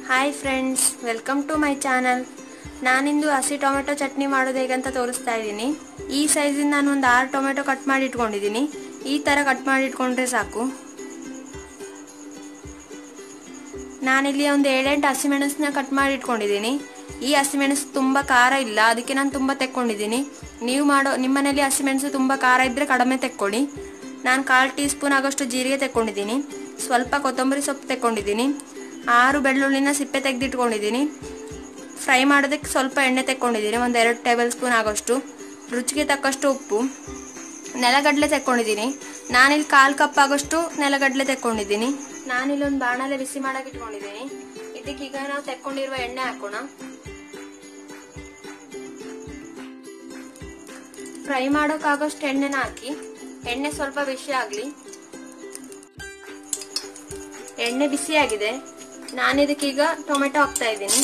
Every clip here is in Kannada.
hi friends welcome to my channel ನಾನಿಂದು ಹಸಿ ಟೊಮೆಟೊ ಚಟ್ನಿ ಮಾಡೋದು ಹೇಗಂತ ತೋರಿಸ್ತಾ ಇದ್ದೀನಿ ಈ ಸೈಜಿಂದ ನಾನು ಒಂದು ಆರು ಟೊಮೆಟೊ ಕಟ್ ಮಾಡಿ ಇಟ್ಕೊಂಡಿದ್ದೀನಿ ಈ ಥರ ಕಟ್ ಮಾಡಿ ಇಟ್ಕೊಂಡ್ರೆ ಸಾಕು ನಾನಿಲ್ಲಿ ಒಂದು ಏಳೆಂಟು ಹಸಿಮೆಣಸನ್ನ ಕಟ್ ಮಾಡಿ ಇಟ್ಕೊಂಡಿದ್ದೀನಿ ಈ ಹಸಿಮೆಣಸು ತುಂಬ ಖಾರ ಇಲ್ಲ ಅದಕ್ಕೆ ನಾನು ತುಂಬ ತೆಕ್ಕೊಂಡಿದ್ದೀನಿ ನೀವು ಮಾಡೋ ನಿಮ್ಮ ಮನೇಲಿ ಹಸಿಮೆಣಸು ತುಂಬ ಖಾರ ಇದ್ದರೆ ಕಡಿಮೆ ತೆಕ್ಕೊಳ್ಳಿ ನಾನು ಕಾಲು ಟೀ ಸ್ಪೂನ್ ಆಗೋಷ್ಟು ಜೀರಿಗೆ ತೆಕ್ಕೊಂಡಿದ್ದೀನಿ ಸ್ವಲ್ಪ ಕೊತ್ತಂಬರಿ ಸೊಪ್ಪು ತೆಕ್ಕೊಂಡಿದ್ದೀನಿ ಆರು ಬೆಳ್ಳುಳ್ಳಿನ ಸಿಪ್ಪೆ ತೆಗೆದಿಟ್ಕೊಂಡಿದ್ದೀನಿ ಫ್ರೈ ಮಾಡೋದಕ್ಕೆ ಸ್ವಲ್ಪ ಎಣ್ಣೆ ತೆಕ್ಕೊಂಡಿದ್ದೀನಿ ಒಂದು ಎರಡು ಟೇಬಲ್ ಸ್ಪೂನ್ ಆಗೋಷ್ಟು ರುಚಿಗೆ ತಕ್ಕಷ್ಟು ಉಪ್ಪು ನೆಲಗಡಲೆ ತೆಕ್ಕೊಂಡಿದ್ದೀನಿ ನಾನಿಲ್ಲಿ ಕಾಲು ಕಪ್ ಆಗೋಷ್ಟು ನೆಲಗಡಲೆ ತೆಕ್ಕೊಂಡಿದ್ದೀನಿ ನಾನಿಲ್ಲಿ ಒಂದು ಬಾಣಲೆ ಬಿಸಿ ಮಾಡಕ್ಕೆ ಇಟ್ಕೊಂಡಿದ್ದೀನಿ ಇದಕ್ಕೀಗ ನಾವು ತೆಕ್ಕೊಂಡಿರುವ ಎಣ್ಣೆ ಹಾಕೋಣ ಫ್ರೈ ಮಾಡೋಕ್ಕಾಗೋಷ್ಟು ಎಣ್ಣೆನ ಹಾಕಿ ಎಣ್ಣೆ ಸ್ವಲ್ಪ ಬಿಸಿ ಆಗಲಿ ಎಣ್ಣೆ ಬಿಸಿಯಾಗಿದೆ ನಾನಿದಕ್ಕೀಗ ಟೊಮೆಟೊ ಹಾಕ್ತಾ ಇದ್ದೀನಿ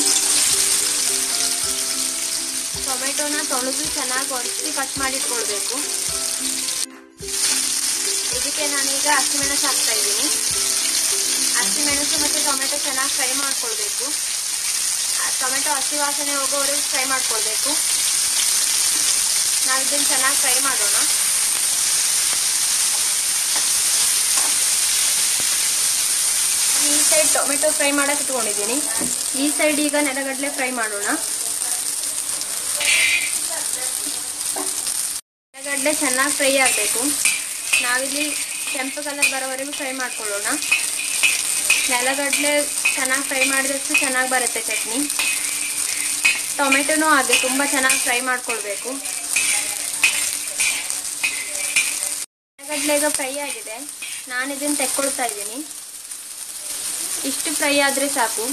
ಟೊಮೆಟೊನ ತೊಳೆದು ಚೆನ್ನಾಗಿ ಒರೆಸಿ ಕಟ್ ಮಾಡಿಟ್ಕೊಳ್ಬೇಕು ಇದಕ್ಕೆ ನಾನೀಗ ಹಸಿಮೆಣಸು ಹಾಕ್ತಾ ಇದ್ದೀನಿ ಹಸಿಮೆಣಸು ಮತ್ತು ಟೊಮೆಟೊ ಚೆನ್ನಾಗಿ ಫ್ರೈ ಮಾಡ್ಕೊಳ್ಬೇಕು ಟೊಮೆಟೊ ಹಸಿ ವಾಸನೆ ಹೋಗೋವರೆಗೂ ಫ್ರೈ ಮಾಡ್ಕೊಳ್ಬೇಕು ನಾವು ಇದನ್ನು ಚೆನ್ನಾಗಿ ಫ್ರೈ ಮಾಡೋಣ ಈ ಸೈಡ್ ಟೊಮೆಟೊ ಫ್ರೈ ಮಾಡಕ್ಕೆ ಇಟ್ಕೊಂಡಿದ್ದೀನಿ ಈ ಸೈಡ್ ಈಗ ನೆಲಗಡಲೆ ಫ್ರೈ ಮಾಡೋಣ ನೆಲಗಡಲೆ ಚೆನ್ನಾಗಿ ಫ್ರೈ ಆಗಬೇಕು ನಾವಿಲ್ಲಿ ಕೆಂಪು ಕಲರ್ ಬರೋವರೆಗೂ ಫ್ರೈ ಮಾಡ್ಕೊಳ್ಳೋಣ ನೆಲಗಡಲೆ ಚೆನ್ನಾಗಿ ಫ್ರೈ ಮಾಡಿದಷ್ಟು ಚೆನ್ನಾಗಿ ಬರುತ್ತೆ ಚಟ್ನಿ ಟೊಮೆಟೊನೂ ಹಾಗೆ ತುಂಬ ಚೆನ್ನಾಗಿ ಫ್ರೈ ಮಾಡ್ಕೊಳ್ಬೇಕು ನೆಲಗಡಲೆ ಈಗ ಫ್ರೈ ಆಗಿದೆ ನಾನು ಇದನ್ನು ತೆಕ್ಕೊಳ್ತಾ ಇದ್ದೀನಿ ಇಷ್ಟು ಫ್ರೈ ಆದರೆ ಸಾಕು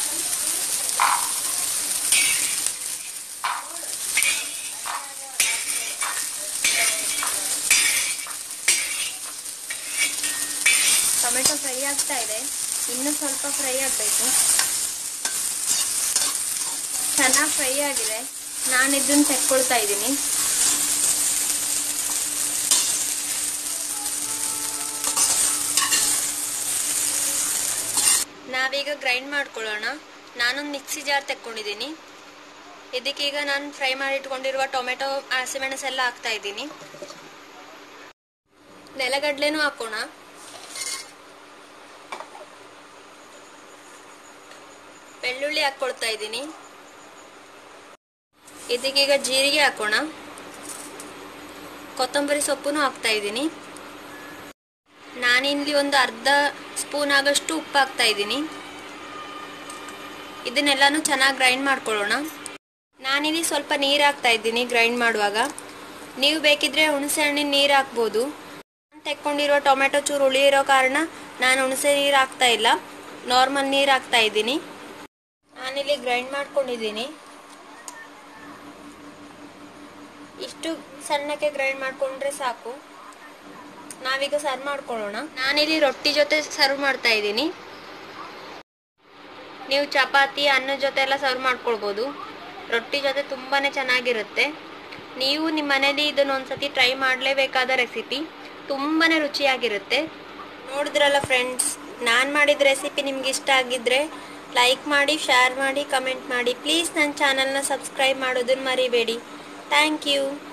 ಟೊಮೆಟೊ ಫ್ರೈ ಆಗ್ತಾ ಇದೆ ಇನ್ನೂ ಸ್ವಲ್ಪ ಫ್ರೈ ಆಗಬೇಕು ಚೆನ್ನಾಗಿ ಫ್ರೈ ಆಗಿದೆ ನಾನು ಇದನ್ನು ತೆಕ್ಕೊಳ್ತಾ ಇದ್ದೀನಿ ನಾವೀಗ ಗ್ರೈಂಡ್ ಮಾಡ್ಕೊಳ್ಳೋಣ ನಾನೊಂದು ಮಿಕ್ಸಿ ಜಾರ್ ತೆಕ್ಕೊಂಡಿದ್ದೀನಿ ಇದಕ್ಕೀಗ ನಾನು ಫ್ರೈ ಮಾಡಿ ಇಟ್ಕೊಂಡಿರುವ ಟೊಮೆಟೊ ಹಸಿಮೆಣಸೆಲ್ಲ ಹಾಕ್ತಾ ಇದ್ದೀನಿ ನೆಲಗಡ್ಲೆನೂ ಹಾಕೋಣ ಬೆಳ್ಳುಳ್ಳಿ ಹಾಕ್ಕೊಳ್ತಾ ಇದ್ದೀನಿ ಇದಕ್ಕೀಗ ಜೀರಿಗೆ ಹಾಕೋಣ ಕೊತ್ತಂಬರಿ ಸೊಪ್ಪುನು ಹಾಕ್ತಾ ಇದ್ದೀನಿ ನಾನಿಲ್ಲಿ ಒಂದು ಅರ್ಧ ಸ್ಪೂನ್ ಆಗಷ್ಟು ಉಪ್ಪು ಹಾಕ್ತಾ ಇದ್ದೀನಿ ಇದನ್ನೆಲ್ಲಾನು ಚೆನ್ನಾಗಿ ಗ್ರೈಂಡ್ ಮಾಡ್ಕೊಳ್ಳೋಣ ನಾನಿಲ್ಲಿ ಸ್ವಲ್ಪ ನೀರು ಹಾಕ್ತಾ ಇದ್ದೀನಿ ಗ್ರೈಂಡ್ ಮಾಡುವಾಗ ನೀವು ಬೇಕಿದ್ರೆ ಹುಣಸೆ ಹಣ್ಣಿನ ನೀರು ಹಾಕ್ಬೋದು ನಾನು ತೆಕ್ಕೊಂಡಿರೋ ಟೊಮೆಟೊ ಚೂರು ಹುಳಿ ಇರೋ ಕಾರಣ ನಾನು ಹುಣಸೆ ನೀರು ಹಾಕ್ತಾ ಇಲ್ಲ ನಾರ್ಮಲ್ ನೀರು ಹಾಕ್ತಾ ಇದ್ದೀನಿ ನಾನಿಲ್ಲಿ ಗ್ರೈಂಡ್ ಮಾಡ್ಕೊಂಡಿದ್ದೀನಿ ಇಷ್ಟು ಸಣ್ಣಕ್ಕೆ ಗ್ರೈಂಡ್ ಮಾಡ್ಕೊಂಡ್ರೆ ಸಾಕು ನಾವೀಗ ಸರ್ವ್ ಮಾಡ್ಕೊಳ್ಳೋಣ ನಾನಿಲ್ಲಿ ರೊಟ್ಟಿ ಜೊತೆ ಸರ್ವ್ ಮಾಡ್ತಾ ಇದ್ದೀನಿ ನೀವು ಚಪಾತಿ ಅನ್ನದ ಜೊತೆ ಎಲ್ಲ ಸರ್ವ್ ಮಾಡ್ಕೊಳ್ಬೋದು ರೊಟ್ಟಿ ಜೊತೆ ತುಂಬಾ ಚೆನ್ನಾಗಿರುತ್ತೆ ನೀವು ನಿಮ್ಮ ಮನೇಲಿ ಇದನ್ನು ಒಂದ್ಸತಿ ಟ್ರೈ ಮಾಡಲೇಬೇಕಾದ ರೆಸಿಪಿ ತುಂಬಾ ರುಚಿಯಾಗಿರುತ್ತೆ ನೋಡಿದ್ರಲ್ಲ ಫ್ರೆಂಡ್ಸ್ ನಾನು ಮಾಡಿದ ರೆಸಿಪಿ ನಿಮ್ಗೆ ಇಷ್ಟ ಆಗಿದ್ರೆ ಲೈಕ್ ಮಾಡಿ ಶೇರ್ ಮಾಡಿ ಕಮೆಂಟ್ ಮಾಡಿ ಪ್ಲೀಸ್ ನನ್ನ ಚಾನಲ್ನ ಸಬ್ಸ್ಕ್ರೈಬ್ ಮಾಡೋದನ್ನು ಮರಿಬೇಡಿ ಥ್ಯಾಂಕ್ ಯು